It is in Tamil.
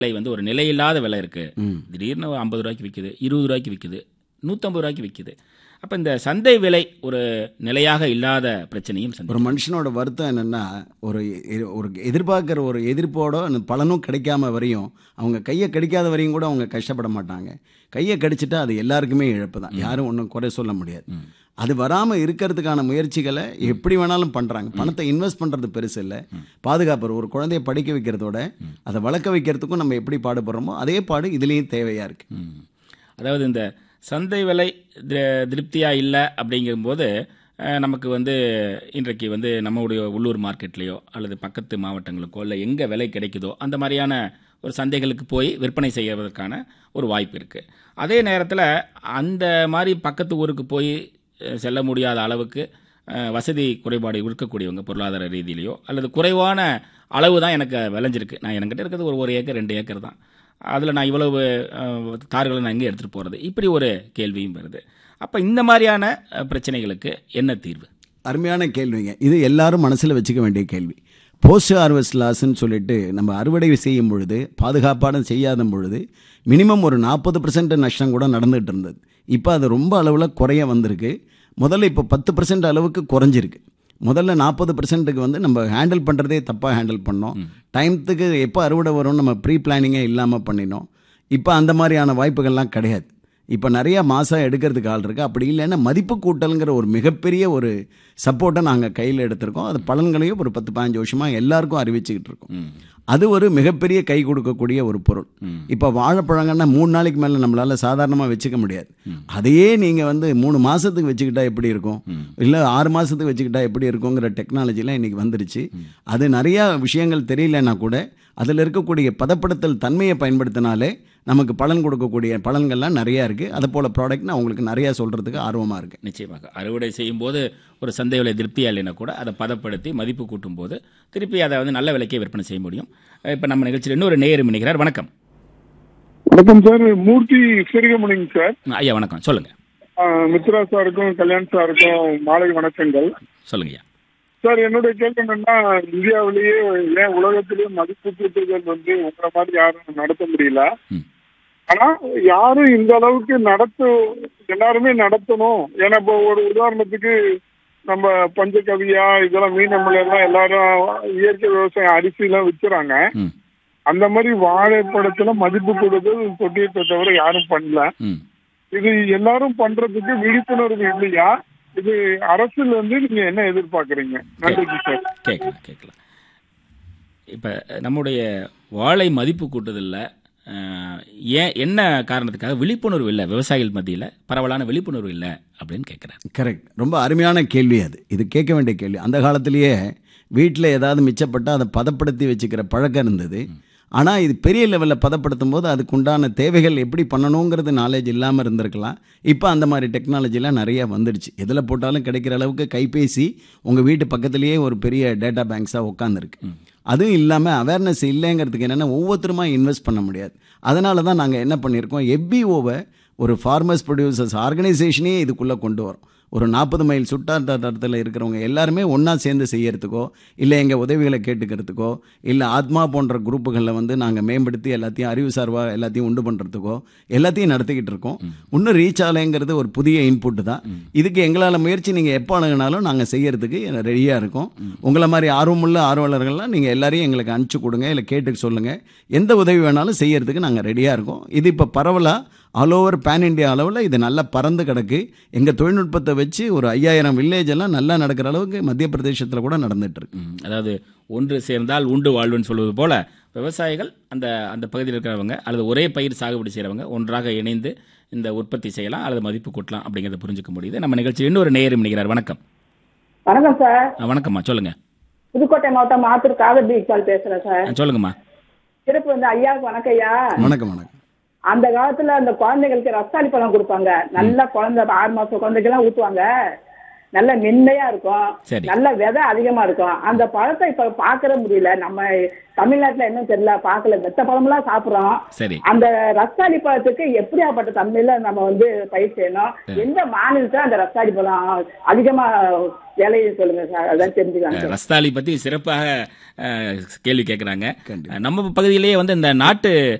விலை வந்து ஒரு நிலையில்லாத விலை இருக்கு ம். திடீர்னு ஐம்பது ரூபாய்க்கு விற்குது இருபது ரூபாய்க்கு விற்குது நூற்றம்பது ரூபாய்க்கு விற்குது அப்போ இந்த சந்தை விலை ஒரு நிலையாக இல்லாத பிரச்சனையும் சந்தை ஒரு மனுஷனோட வருத்தம் என்னன்னா ஒரு எ- ஒரு எதிர்பார்க்குற ஒரு எதிர்ப்போட அந்த பலனும் கிடைக்காம வரையும் அவங்க கையை கடிக்காத வரையும் கூட அவங்க கஷ்டப்பட மாட்டாங்க கையை கடிச்சிட்டா அது எல்லாருக்குமே இழப்பு தான் யாரும் ஒன்றும் குறை சொல்ல முடியாது அது வராமல் இருக்கிறதுக்கான முயற்சிகளை எப்படி வேணாலும் பண்ணுறாங்க பணத்தை இன்வெஸ்ட் பண்ணுறது பெருசு இல்லை பாதுகாப்பு ஒரு குழந்தைய படிக்க வைக்கிறதோட அதை வளர்க்க வைக்கிறதுக்கும் நம்ம எப்படி பாடுபடுறோமோ அதே பாடு இதுலேயும் தேவையாக இருக்குது ம். அதாவது இந்த சந்தை விலை தி- திருப்தியா இல்லை அப்படிங்கும்போது அஹ், நமக்கு வந்து இன்றைக்கு வந்து நம்முடைய உள்ளூர் மார்க்கெட்லேயோ அல்லது பக்கத்து மாவட்டங்களுக்கோ இல்லை எங்கே விலை கிடைக்குதோ அந்த மாதிரியான ஒரு சந்தைகளுக்கு போய் விற்பனை செய்வதற்கான ஒரு வாய்ப்பு இருக்குது அதே நேரத்தில் அந்த மாதிரி பக்கத்து ஊருக்கு போய் அஹ், செல்ல முடியாத அளவுக்கு அஹ், வசதி குறைபாடு இருக்கக்கூடியவங்க பொருளாதார ரீதியிலையோ அல்லது குறைவான அளவு தான் எனக்கு விளைஞ்சிருக்கு நான் என்கிட்ட இருக்கிறது ஒரு ஒரு ஏக்கர் ரெண்டு ஏக்கர் தான் அதில் நான் இவ்வளவு அஹ், தார்களை நான் எங்கே எடுத்துகிட்டு போகிறது இப்படி ஒரு கேள்வியும் வருது அப்போ இந்த மாதிரியான அஹ், பிரச்சனைகளுக்கு என்ன தீர்வு அருமையான கேள்விங்க இது எல்லாரும் மனசில் வச்சுக்க வேண்டிய கேள்வி போஸ்ட் ஹார்வெஸ்ட் லாஸ்ன்னு சொல்லிட்டு நம்ம அறுவடை செய்யும் பொழுது பாதுகாப்பான செய்யாத பொழுது மினிமம் ஒரு நாற்பது பர்சன்ட் நஷ்டம் கூட நடந்துகிட்டு இருந்தது இப்போ அது ரொம்ப அளவில் குறைய வந்திருக்கு முதல்ல இப்போ பத்து பர்சன்ட் அளவுக்கு குறைஞ்சிருக்கு முதல்ல நாற்பது பர்சன்ட்டுக்கு வந்து நம்ம ஹேண்டில் பண்ணுறதே தப்பாக ஹேண்டில் பண்ணோம் டைம்த்துக்கு எப்போ அறுவடை வரும்னு நம்ம ப்ரீ பிளானிங்கே இல்லாமல் பண்ணினோம் இப்போ அந்த மாதிரியான வாய்ப்புகள்லாம் கிடையாது இப்போ நிறைய மாதம் எடுக்கிறதுக்கு ஆள் இருக்குது அப்படி இல்லைன்னா மதிப்பு கூட்டல்ங்கிற ஒரு மிகப்பெரிய ஒரு சப்போர்ட்டை நாங்கள் கையில் எடுத்திருக்கோம் அது பலன்களையும் ஒரு பத்து பதினஞ்சு வருஷமாக எல்லாருக்கும் அறிவிச்சுக்கிட்டு இருக்கோம் அது ஒரு மிகப்பெரிய கை கொடுக்கக்கூடிய ஒரு பொருள் இப்போ வாழைப்பழங்கன்னா மூணு நாளைக்கு மேலே நம்மளால் சாதாரணமாக வச்சுக்க முடியாது அதையே நீங்கள் வந்து மூணு மாதத்துக்கு வச்சுக்கிட்டா எப்படி இருக்கும் இல்லை ஆறு மாதத்துக்கு வச்சுக்கிட்டா எப்படி இருக்குங்கிற டெக்னாலஜிலாம் இன்றைக்கி வந்துருச்சு அது நிறையா விஷயங்கள் தெரியலன்னா கூட அதில் இருக்கக்கூடிய பதப்படுத்தல் தன்மையை பயன்படுத்தினாலே நமக்கு பலன் கொடுக்கக்கூடிய பலன்கள்லாம் நிறையா இருக்குது அதை போல் ப்ராடக்ட் நான் உங்களுக்கு நிறையா சொல்கிறதுக்கு ஆர்வமாக இருக்கேன் நிச்சயமாக அறுவடை செய்யும் போது ஒரு சந்தை விலை திருப்தியா இல்லைன்னா கூட அதை பதப்படுத்தி மதிப்பு கூட்டும் போது திருப்பி அதை வந்து நல்ல விலைக்கே விற்பனை செய்ய முடியும் இப்போ நம்ம நிகழ்ச்சியில் இன்னொரு நேயர் இணைகிறார் வணக்கம் வணக்கம் சார் மூர்த்தி சிறுகமணிங்க சார் ஐயா வணக்கம் சொல்லுங்கள் ஆஹ் மித்ரா சாருக்கும் கல்யாண் சாருக்கும் மாலை வணக்கங்கள் சொல்லுங்க ஐயா சார் என்னுடைய கேள்வி என்னன்னா இந்தியாவிலேயே ஏன் உலகத்திலேயே மதிப்பு கூட்டுதல் வந்து உங்களை மாதிரி யாரும் நடத்த முடியல ம். ஆனா யாரும் இந்த அளவுக்கு நடத்து எல்லாருமே நடத்தணும் ஏன்னா இப்போ ஒரு உதாரணத்துக்கு நம்ம பஞ்சகவியா இதெல்லாம் மீனமில் எல்லாம் எல்லாரும் இயற்கை விவசாயம் அரிசி எல்லாம் விற்கிறாங்க ம் அந்த மாதிரி வாழைப்படத்துல மதிப்பு கூடுதல் தொட்டியத்தை தவிர யாரும் பண்ணல ம் இது எல்லாரும் பண்றதுக்கு விழிப்புணர்வு இல்லையா இது அரசுல இருந்து நீங்க என்ன எதிர்பார்க்கறீங்க நன்றி சார் கேட்கலாம் கேட்கலாம் இப்போ நம்முடைய வாழை மதிப்பு கூட்டுதலில் ஏன் என்ன காரணத்துக்காக விழிப்புணர்வு இல்லை விவசாயிகள் மத்தியில் பரவலான விழிப்புணர்வு இல்லை அப்படின்னு கேட்குறேன் கரெக்ட் ரொம்ப அருமையான கேள்வி அது இது கேட்க வேண்டிய கேள்வி அந்த காலத்திலேயே வீட்டில் ஏதாவது மிச்சப்பட்டால் அதை பதப்படுத்தி வச்சுக்கிற பழக்கம் இருந்தது ஆனால் இது பெரிய லெவலில் பதப்படுத்தும் போது அதுக்கு உண்டான தேவைகள் எப்படி பண்ணணுங்கிறது நாலேஜ் இல்லாமல் இருந்திருக்கலாம் இப்போ அந்த மாதிரி டெக்னாலஜிலாம் நிறையா வந்துடுச்சு எதில் போட்டாலும் கிடைக்கிற அளவுக்கு கைபேசி உங்கள் வீட்டு பக்கத்துலேயே ஒரு பெரிய டேட்டா பேங்க்ஸாக உட்காந்துருக்கு அதுவும் இல்லாமல் அவேர்னஸ் இல்லைங்கிறதுக்கு என்னென்னா ஒவ்வொருத்தருமா இன்வெஸ்ட் பண்ண முடியாது அதனால தான் நாங்கள் என்ன பண்ணியிருக்கோம் எஃபிஓவை ஒரு ஃபார்மர்ஸ் ப்ரொடியூசர்ஸ் ஆர்கனைசேஷனே இதுக்குள்ளே கொண்டு வரோம் ஒரு நாற்பது மைல் சுட்டாட்டத்தில் இருக்கிறவங்க எல்லாருமே ஒன்றா சேர்ந்து செய்யறதுக்கோ இல்லை எங்கள் உதவிகளை கேட்டுக்கிறதுக்கோ இல்லை ஆத்மா போன்ற குரூப்புகளில் வந்து நாங்கள் மேம்படுத்தி எல்லாத்தையும் அறிவு சார்பாக எல்லாத்தையும் உண்டு பண்ணுறதுக்கோ எல்லாத்தையும் நடத்திக்கிட்டு இருக்கோம் இன்னும் ரீச் ஆலைங்கிறது ஒரு புதிய இன்புட் தான் இதுக்கு எங்களால் முயற்சி நீங்கள் எப்போ அணுகினாலும் நாங்கள் செய்யறதுக்கு ரெடியாக இருக்கோம் உங்களை மாதிரி ஆர்வமுள்ள ஆர்வலர்கள்லாம் நீங்கள் எல்லாரையும் எங்களுக்கு அனுப்பிச்சு கொடுங்க இல்லை கேட்டு சொல்லுங்கள் எந்த உதவி வேணாலும் செய்யறதுக்கு நாங்கள் ரெடியாக இருக்கோம் இது இப்போ பரவலாக ஆல் ஓவர் பேன் இண்டியா அளவில் இது நல்லா பறந்து கிடக்கு எங்கள் தொழில்நுட்பத்தை வச்சு ஒரு ஐயாயிரம் வில்லேஜ் எல்லாம் நல்லா நடக்கிற அளவுக்கு மத்திய பிரதேசத்தில் கூட நடந்துட்டு இருக்கு ம், அதாவது ஒன்று சேர்ந்தால் உண்டு வாழ்வுன்னு சொல்வது போல விவசாயிகள் அந்த அந்த பகுதியில் இருக்கிறவங்க அல்லது ஒரே பயிர் சாகுபடி செய்கிறவங்க ஒன்றாக இணைந்து இந்த உற்பத்தி செய்யலாம் அல்லது மதிப்பு கூட்டலாம் அப்படிங்கிறத புரிஞ்சுக்க முடியுது நம்ம நிகழ்ச்சி இன்னொரு நேயர் இணைகிறார் வணக்கம் வணக்கம் சார் ஆ, வணக்கம்மா சொல்லுங்க புதுக்கோட்டை மாவட்டம் மாத்தூர் காவிரி இக்பால் பேசுறேன் சார் ஆ, சொல்லுங்கம்மா சிறப்பு வந்து ஐயாவுக்கு வணக்கம் ஐயா வணக்கம் வணக்கம் அந்த காலத்துல அந்த குழந்தைகளுக்கு ரஸ்தாளி பழம் கொடுப்பாங்க நல்லா குழந்தை ஆறு மாசம் குழந்தைக்கெல்லாம் ஊத்துவாங்க நல்ல மென்மையா இருக்கும் சரி. நல்ல விதை அதிகமா இருக்கும் அந்த பழத்தை இப்ப பாக்கற முடியல நம்ம தமிழ்நாட்டுல என்ன தெரியல பாக்கல மெத்த பழமெல்லாம் சாப்பிடுறோம் சரி அந்த ரஸ்தாளி பழத்துக்கு எப்படியாப்பட்ட தன்மையில நம்ம வந்து பயிர் செய்யணும் எந்த மாநிலத்துல அந்த ரஸ்தாளி பழம் அதிகமா விளையுது சொல்லுங்க சார் அதான் தெரிஞ்சுக்கலாம் சார். ரஸ்தாளி பத்தி சிறப்பாக அஹ், கேள்வி கேட்குறாங்க கண்டிப்பா. நம்ம பகுதியிலேயே வந்து இந்த நாட்டு